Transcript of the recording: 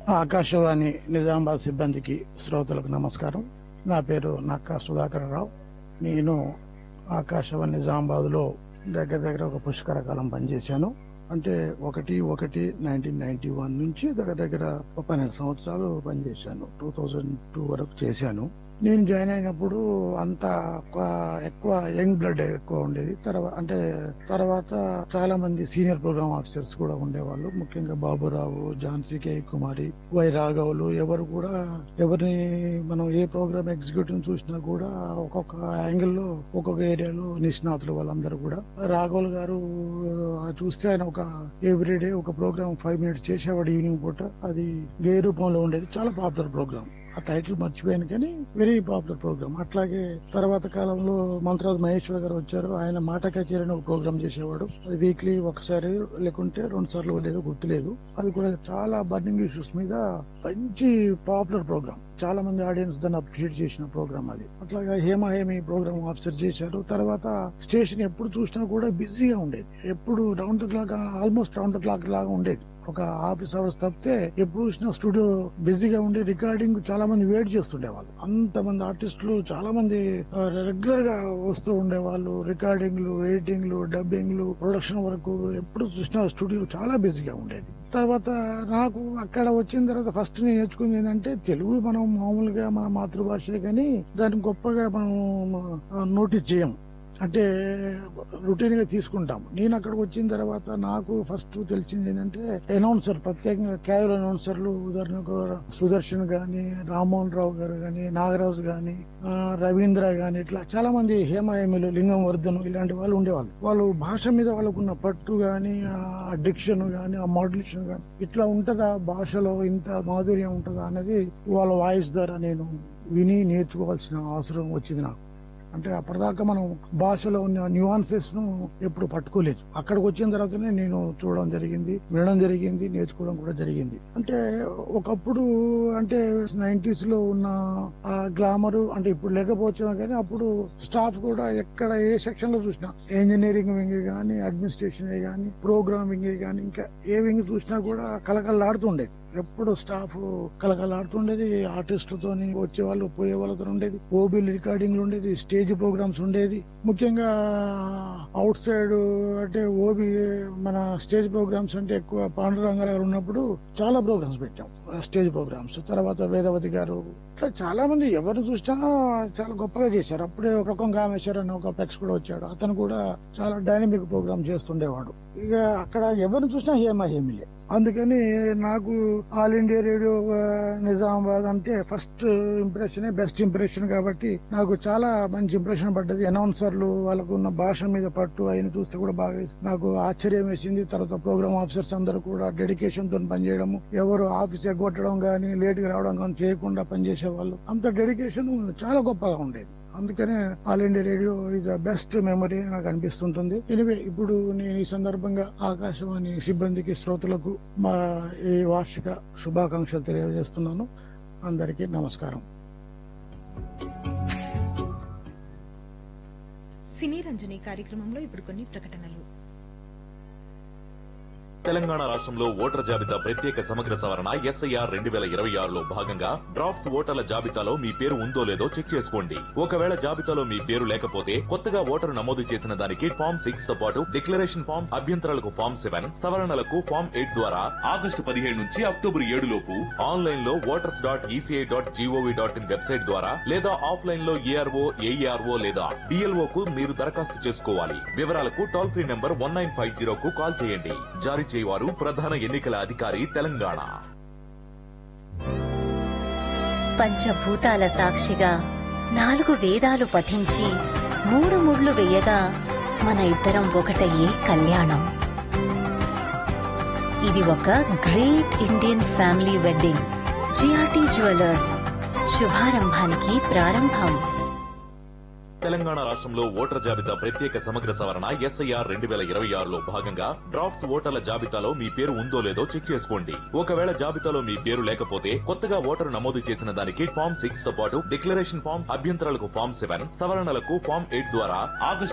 ఆకాశవాణి నిజామాబాద్ సిబ్బందికి శ్రోతలకు నమస్కారం నా పేరు నక్కా సుధాకర్ రావు నేను ఆకాశవాణి నిజామాబాద్ లో దగ్గర దగ్గర ఒక పుష్కర కాలం పనిచేశాను అంటే ఒకటి ఒకటి నైన్టీన్ నైన్టీ వన్ నుంచి దగ్గర దగ్గర ఒక పన్నెండు సంవత్సరాలు పనిచేశాను టూ థౌజండ్ టూ వరకు చేశాను నేను జాయిన్ అయినప్పుడు అంత ఒక- ఎక్కువ యంగ్ బ్లడ్ ఎక్కువ ఉండేది తర్వాత అంటే తర్వాత చాలా మంది సీనియర్ ప్రోగ్రామ్ ఆఫీసర్స్ కూడా ఉండేవాళ్ళు ముఖ్యంగా బాబురావు ఝాన్సీ కే కుమారి వై రాఘవులు ఎవరు కూడా ఎవరిని మనం ఏ ప్రోగ్రామ్ ఎగ్జిక్యూటివ్ చూసినా కూడా ఒక్కొక్క యాంగిల్లో ఒక్కొక్క ఏరియాలో నిష్ణాతులు వాళ్ళందరూ కూడా రాఘవులు గారు ఆ చూస్తే ఆయన ఒక ఎవ్రీడే ఒక ప్రోగ్రామ్ ఫైవ్ మినిట్స్ చేసేవాడు ఈవినింగ్ పూట అది గే రూపంలో ఉండేది చాలా పాపులర్ ప్రోగ్రామ్ ఆ టైటిల్ మర్చిపోయాను కానీ వెరీ పాపులర్ ప్రోగ్రామ్ అట్లాగే తర్వాత కాలంలో మంత్రాజ్ మహేశ్వర్ గారు వచ్చారు ఆయన మాట కచేరీ అని ఒక ప్రోగ్రామ్ చేసేవాడు అది వీక్లీ ఒకసారి లేకుంటే రెండు సార్లు లేదో గుర్తులేదు అది కూడా చాలా బర్నింగ్ ఇష్యూస్ మీద మంచి పాపులర్ ప్రోగ్రామ్ చాలా మంది ఆడియన్స్ దాన్ని అప్రిషియేట్ చేసిన ప్రోగ్రామ్ అది అట్లాగా హేమ హేమి ప్రోగ్రామ్ ఆఫీసర్ చేశారు తర్వాత స్టేషన్ ఎప్పుడు చూసినా కూడా బిజీగా ఉండేది ఎప్పుడు round the clock almost round the clock లాగా ఉండేది ఒక ఆఫీస్ అవర్స్ తప్పితే ఎప్పుడు చూసినా స్టూడియో బిజీగా ఉండి రికార్డింగ్ చాలా మంది వెయిట్ చేస్తుండేవాళ్ళు అంత మంది ఆర్టిస్టులు చాలా మంది రెగ్యులర్ గా వస్తూ ఉండేవాళ్ళు రికార్డింగ్లు ఎడిటింగ్లు డబ్బింగ్లు ప్రొడక్షన్ వరకు ఎప్పుడు చూసినా స్టూడియో చాలా బిజీగా ఉండేది తర్వాత నాకు అక్కడ వచ్చిన తర్వాత ఫస్ట్ నేను నేర్చుకుంది ఏంటంటే తెలుగు మనం మామూలుగా మన మాతృభాష కానీ దాన్ని గొప్పగా మనం నోటీస్ చేయం అంటే రొటీన్ గా తీసుకుంటాం నేను అక్కడికి వచ్చిన తర్వాత నాకు ఫస్ట్ తెలిసింది ఏంటంటే అనౌన్సర్ ప్రత్యేకంగా క్యాజువల్ అనౌన్సర్లు ఉదాహరణకు సుదర్శన్ గాని రామ్మోహన్ రావు గారు గాని నాగరాజు గాని ఆ, రవీంద్ర గాని ఇట్లా చాలా మంది హేమాయమిలు లింగం వర్ధన్ ఇలాంటి వాళ్ళు ఉండేవాళ్ళు వాళ్ళు భాష మీద వాళ్ళకున్న పట్టు గాని ఆ డిక్షన్ గాని ఆ మాడ్యులేషన్ గాని ఇట్లా ఉంటదా భాషలో ఇంత మాధుర్యం ఉంటదా అనేది వాళ్ళ వాయిస్ ద్వారా నేను విని నేర్చుకోవాల్సిన అవసరం వచ్చింది నాకు అంటే అప్పటిదాకా మనం భాషలో ఉన్న న్యూఆన్సెస్ ను ఎప్పుడు పట్టుకోలేదు అక్కడికి వచ్చిన తర్వాతనే నేను చూడడం జరిగింది వినడం జరిగింది నేర్చుకోవడం కూడా జరిగింది అంటే ఒకప్పుడు అంటే నైన్టీస్ లో ఉన్న ఆ గ్లామర్ అంటే ఇప్పుడు లేకపోవచ్చు కానీ అప్పుడు స్టాఫ్ కూడా ఎక్కడ ఏ సెక్షన్ లో చూసినా ఇంజనీరింగ్ వింగ్ గానీ అడ్మినిస్ట్రేషన్ గానీ ప్రోగ్రామింగ్ గానీ ఇంకా ఏ వింగ్ చూసినా కూడా కలకలాడుతుండేది ఎప్పుడు స్టాఫ్ కలకలాడుతుండేది ఆర్టిస్టులతోని వచ్చే వాళ్ళు పోయే వాళ్ళతో ఉండేది ఓబీలు రికార్డింగ్లు ఉండేది స్టేజ్ ప్రోగ్రామ్స్ ఉండేది ముఖ్యంగా అవుట్ సైడ్ అంటే ఓబీ మన స్టేజ్ ప్రోగ్రామ్స్ అంటే ఎక్కువ పాండురంగారావు గారు ఉన్నప్పుడు చాలా ప్రోగ్రామ్స్ పెట్టాం స్టేజ్ ప్రోగ్రామ్స్ తర్వాత వేదవతి గారు ఇట్లా చాలా మంది ఎవరు చూసినా చాలా గొప్పగా చేశారు అప్పుడే ఒక రకం కామేశ్వర్ అని ఒక పెక్స్ కూడా వచ్చాడు అతను కూడా చాలా డైనమిక్ ప్రోగ్రామ్ చేస్తుండేవాడు ఇక అక్కడ ఎవరిని చూసినా హేమ హేమిలే అందుకని నాకు ఆల్ ఇండియా రేడియో ఆ, నిజామాబాద్ అంటే ఫస్ట్ ఇంప్రెషన్ బెస్ట్ ఇంప్రెషన్ కాబట్టి నాకు చాలా మంచి ఇంప్రెషన్ పడ్డది అనౌన్సర్లు వాళ్ళకు ఉన్న భాష మీద పట్టు ఆయన చూస్తే కూడా బాగా నాకు ఆశ్చర్యం వేసింది తర్వాత ప్రోగ్రామ్ ఆఫీసర్స్ అందరూ కూడా డెడికేషన్ తో పనిచేయడము ఎవరు ఆఫీస్ ఎగ్గొట్టడం కానీ లేట్ గా రావడం కానీ చేయకుండా పనిచేసే వాళ్ళు అంత డెడికేషన్ చాలా గొప్పగా ఉండేది అందుకనే All India Radio is the best memory నాకు అనిపిస్తుంటుంది ఎనివే ఇప్పుడు నేను ఈ సందర్భంగా ఆకాశవాణి సిబ్బందికి శ్రోతలకు మా ఈ వార్షిక శుభాకాంక్షలు తెలియజేస్తున్నాను అందరికీ నమస్కారం సినీ రంజని కార్యక్రమంలో ఇప్పుడు కొన్ని ప్రకటనలు తెలంగాణ రాష్ట్రంలో ఓటర్ జాబితా ప్రత్యేక సమగ్ర సవరణ ఎస్ఐఆర్ రెండు వేల ఇరవై ఆరులో భాగంగా డ్రాఫ్ట్స్ ఓటర్ల జాబితాలో మీ పేరు ఉందో లేదో చెక్ చేసుకోండి ఒకవేళ జాబితాలో మీ పేరు లేకపోతే కొత్తగా ఓటరు నమోదు చేసిన దానికి ఫామ్ సిక్స్ తో పాటు డిక్లరేషన్ ఫామ్ అభ్యంతరాలకు ఫామ్ సెవెన్ సవరణలకు ఫామ్ ఎయిట్ ద్వారా ఆగస్టు పదిహేడు నుంచి అక్టోబర్ ఏడు లోపు ఆన్లైన్ లో voters dot ECI dot GOV dot in website ద్వారా లేదా ఆఫ్లైన్ లో ఏఆర్ఓ ఏఈఆర్ఓ లేదా బిఎల్ఓ కు మీరు దరఖాస్తు చేసుకోవాలి వివరాలకు toll free number one nine five zero కు కాల్ చేయండి జారీ చేయవారు ప్రధాన ఎన్నికల అధికారి తెలంగాణ పంచభూతాల సాక్షిగా నాలుగు వేదాలు పఠించి మూడు ముళ్ళు వేయగా మన ఇద్దరం ఒకటయ్యే కళ్యాణం ఇది ఒక great Indian family wedding GRT jewellers శుభారంభానికి ప్రారంభం తెలంగాణ రాష్ట్రంలో ఓటర్ జాబితా ప్రత్యేక సమగ్ర సవరణ ఎస్ఐఆర్ రెండు వేల ఇరవై ఆరులో భాగంగా డ్రాఫ్ట్స్ ఓటర్ల జాబితాలో మీ పేరు ఉందో లేదో చెక్ చేసుకోండి ఒకవేళ జాబితాలో మీ పేరు లేకపోతే కొత్తగా ఓటరు నమోదు చేసిన దానికి ఫామ్ సిక్స్ తో పాటు డిక్లరేషన్ ఫామ్ అభ్యంతరాలకు ఫామ్ సెవెన్ సవరణలకు ఫామ్ ఎయిట్ ద్వారా ఆగస్టు